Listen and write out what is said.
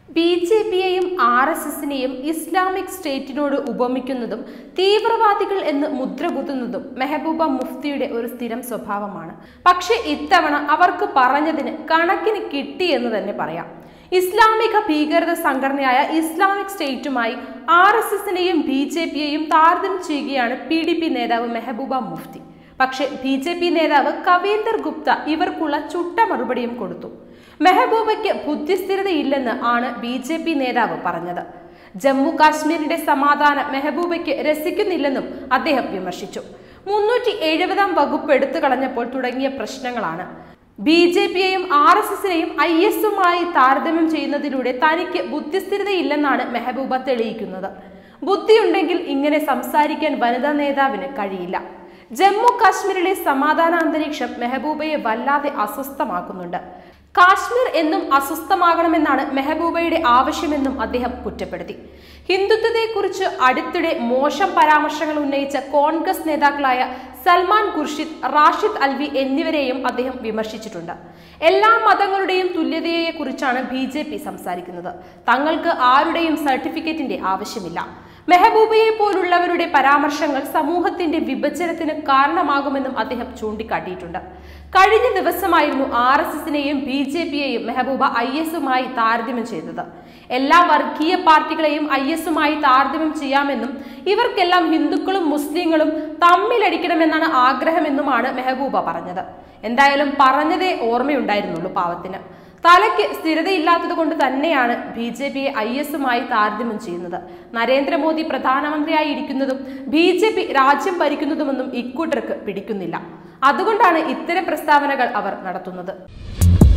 B J പിയെയും R S എസിനെയും Islamic സ്റ്റേറ്റിനോട് ഉപമിക്കുന്നതും തീവ്രവാദികൾ എന്ന് മുദ്രകുത്തുന്നതും മെഹബൂബ മുഫ്തിയുടെ ഒരു സ്ഥിരം സ്വഭാവമാണ് പക്ഷെ ഇത്തവണ അവർക്ക് പറഞ്ഞതിന് കണക്കിന് കിട്ടി എന്ന് തന്നെ പറയാം ഇസ്ലാമിക ഭീകരത സംഘടനയായ ഇസ്ലാമിക് സ്റ്റേറ്റുമായി ആർ എസ് എസിനെയും ബി ജെ പിയെയും താരതമ്യം ചെയ്യുകയാണ് പി ഡി പി നേതാവ് മെഹബൂബ മുഫ്തി പക്ഷേ ബി ജെ പി നേതാവ് കവീന്ദർ ഗുപ്ത ഇവർക്കുള്ള ചുട്ട മറുപടിയും കൊടുത്തു മെഹബൂബയ്ക്ക് ബുദ്ധിസ്ഥിരതയില്ലെന്ന് ആണ് ബി ജെ പി നേതാവ് പറഞ്ഞത് ജമ്മു കാശ്മീരിന്റെ സമാധാനം മെഹബൂബയ്ക്ക് രസിക്കുന്നില്ലെന്നും അദ്ദേഹം വിമർശിച്ചു മുന്നൂറ്റി എഴുപതാം വകുപ്പ് എടുത്തു കളഞ്ഞപ്പോൾ തുടങ്ങിയ പ്രശ്നങ്ങളാണ് ബി ജെ പിയെയും ആർ എസ് എസിനെയും ഐ എസുമായി താരതമ്യം ചെയ്യുന്നതിലൂടെ തനിക്ക് ബുദ്ധിസ്ഥിരതയില്ലെന്നാണ് മെഹബൂബ തെളിയിക്കുന്നത് ബുദ്ധിയുണ്ടെങ്കിൽ ഇങ്ങനെ സംസാരിക്കാൻ വനിതാ നേതാവിന് കഴിയില്ല ജമ്മു കാശ്മീരിലെ സമാധാന അന്തരീക്ഷം മെഹബൂബയെ വല്ലാതെ അസ്വസ്ഥമാക്കുന്നുണ്ട് കാശ്മീർ എന്നും അസ്വസ്ഥമാകണമെന്നാണ് മെഹബൂബയുടെ ആവശ്യമെന്നും അദ്ദേഹം കുറ്റപ്പെടുത്തി ഹിന്ദുത്വത്തെക്കുറിച്ച് അടുത്തിടെ മോശം പരാമർശങ്ങൾ ഉന്നയിച്ച കോൺഗ്രസ് നേതാക്കളായ സൽമാൻ ഖുർഷിദ് റാഷിദ് അൽവി എന്നിവരെയും അദ്ദേഹം വിമർശിച്ചിട്ടുണ്ട് എല്ലാ മതങ്ങളുടെയും തുല്യതയെക്കുറിച്ചാണ് ബി ജെ പി സംസാരിക്കുന്നത് തങ്ങൾക്ക് ആരുടെയും സർട്ടിഫിക്കറ്റിന്റെ ആവശ്യമില്ല മെഹബൂബയെ പോലുള്ളവരുടെ പരാമർശങ്ങൾ സമൂഹത്തിന്റെ വിഭജനത്തിന് കാരണമാകുമെന്നും അദ്ദേഹം ചൂണ്ടിക്കാട്ടിയിട്ടുണ്ട് കഴിഞ്ഞ ദിവസമായിരുന്നു ആർ എസ് എസിനെയും ബി ജെ പിയെയും മെഹബൂബ ഐ എസുമായി താരതമ്യം ചെയ്തത് എല്ലാ വർഗീയ പാർട്ടികളെയും ഐ എസുമായി താരതമ്യം ചെയ്യാമെന്നും ഇവർക്കെല്ലാം ഹിന്ദുക്കളും മുസ്ലിങ്ങളും തമ്മിലടിക്കണമെന്നാണ് ആഗ്രഹമെന്നുമാണ് മെഹബൂബ പറഞ്ഞത് എന്തായാലും പറഞ്ഞതേ ഓർമ്മയുണ്ടായിരുന്നുള്ളൂ പാവത്തിന് തലയ്ക്ക് സ്ഥിരതയില്ലാത്തത് കൊണ്ട് തന്നെയാണ് ബി ജെ പിയെ ഐ എസുമായി താരതമ്യം ചെയ്യുന്നത് നരേന്ദ്രമോദി പ്രധാനമന്ത്രിയായി ഇരിക്കുന്നതും ബി ജെ പി രാജ്യം ഭരിക്കുന്നതുമൊന്നും ഇക്കൂട്ടർക്ക് പിടിക്കുന്നില്ല അതുകൊണ്ടാണ് ഇത്തരം പ്രസ്താവനകൾ അവർ നടത്തുന്നത്